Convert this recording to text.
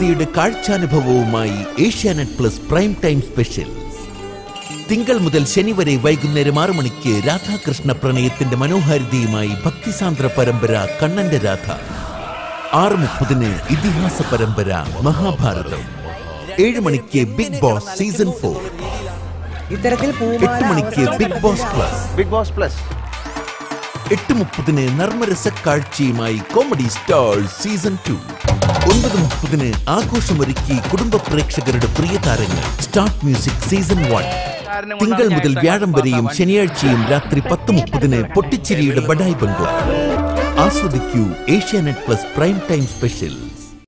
മനോഹാരിതയുടെ കാഴ്ചാനുഭവവുമായി Asianet plus prime time special തിങ്കൾ മുതൽ ശനി വരെ വൈകുന്നേരം ആറു മണിക്ക് രാധാകൃഷ്ണ പ്രണയത്തിന്റെ മനോഹാരിതയുമായി ഭക്തിസാന്ദ്ര പരമ്പര കണ്ണന്റെ രാധ ആറ് മുപ്പതിന് ഇതിഹാസ പരമ്പര മഹാഭാരതം ഏഴ് മണിക്ക് ബിഗ് ബോസ് സീസൺ ഫോർ ഇത്തരത്തിൽ എട്ട് മണിക്ക് Bigg Boss plus Bigg Boss plus എട്ട് മുപ്പതിന് നർമ്മരസ കാഴ്ചയുമായി കോമഡി സ്റ്റാർ സീസൺ ടു ഒൻപത് മുപ്പതിന് ആഘോഷമൊരുക്കി കുടുംബ പ്രേക്ഷകരുടെ പ്രിയ താരങ്ങൾ സ്റ്റാർട്ട് മ്യൂസിക് സീസൺ വൺ തിങ്കൾ മുതൽ വ്യാഴം വരെയും ശനിയാഴ്ചയും രാത്രി പത്ത് മുപ്പതിന് പൊട്ടിച്ചിരിയുടെ ബഡായി ബംഗ്ല ആസ്വദിക്കൂ Asianet plus prime time special